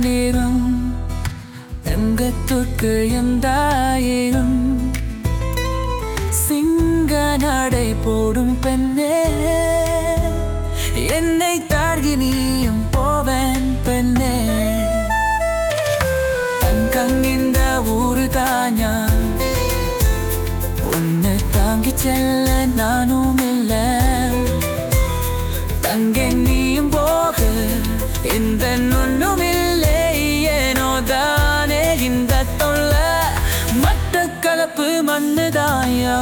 நேரம் தங்கத்துக்கு எந்தாயிரம் சிங்க நடை போடும் பெண்ணே என்னை தார்கி நீயும் போவேன் பெண்ணே தங்கம் இந்த ஊரு தாஞா உன்னை தாங்கி செல்ல நானும் இல்லை தங்கே நீயும் போக இந்த ஒன்றும் இல்லை ஏனோ தானே இந்த தொல்ல மட்ட கலப்பு மண்ணுதாயா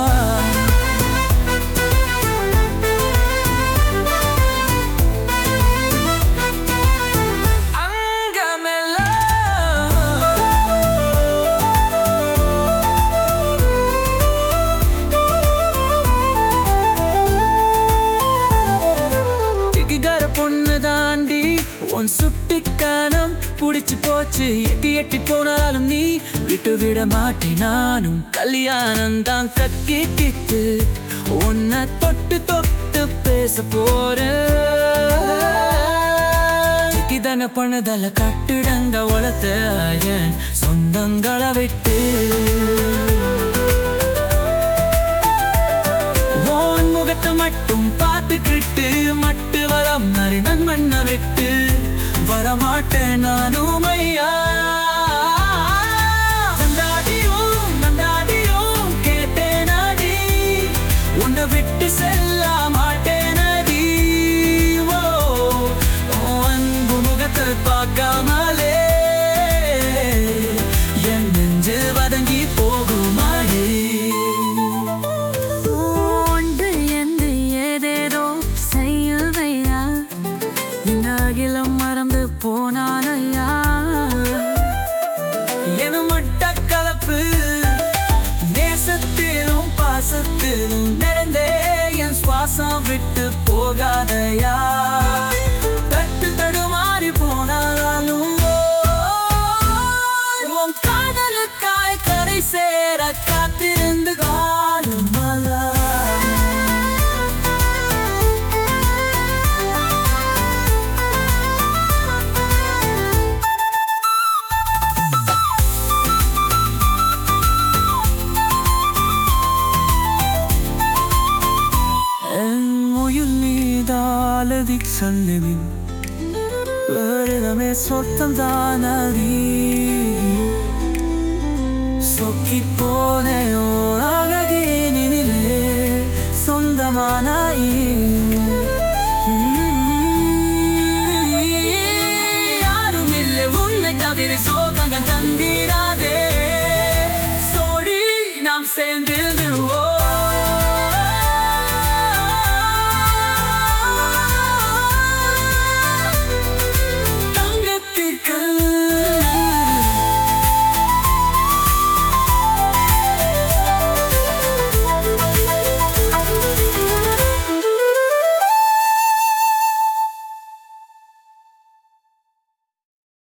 திகிகார பொண்ணு தாண்டி உன் சுட்டி காணம் புடிச்சு போச்சு எட்டி எட்டி போனாலும் நீ விட்டு விட மாட்டேன் நானும் கல்யாணம் தான் கக்கிட்டு உன்னை தொட்டு தொட்டு பேச போறேன் இதன பண்ணதல கட்டிடங்க வளர்த்த என் சொந்தங்களை விட்டு உன் முகத்தை மட்டும் பார்த்துக்கிட்டு மட்டு வரம் நரினன் மண்ண விட்டு வரமாட்டேன் நானும் ஐயா நந்தாடியும் நந்தாடியும் கேட்டேன் அடி உன்னை விட்டு செல்ல மாட்டேன் அடி ஓ உன் அன்பு முகத்தை பார்க்காமலே என் நெஞ்சு வதங்கி போகுமாடி ஓண்டு என்று ஏதேதோ செய்யுதையா இந்த அகிலம் மறந்து போனானையா என மட்ட கலப்பு நேசத்திலும் பாசத்திலும் நிறைந்தே என் சுவாசம் விட்டு போகாதையா தட்டு தடுமாறி போனாலும் உன் காதலுக்காய் கரை சேர காத்திருந்து காணும் மலர். என் உயிர் நீதாலதி சன்னதின் வேறிடமே சொத்தம் தானடி சொக்கி போனே அழகினிலே சொந்தமான யாரும் இல்லை உன்னை தவிர சோகங்கள் தந்திராதே சோடி நாம் சேர்ந்து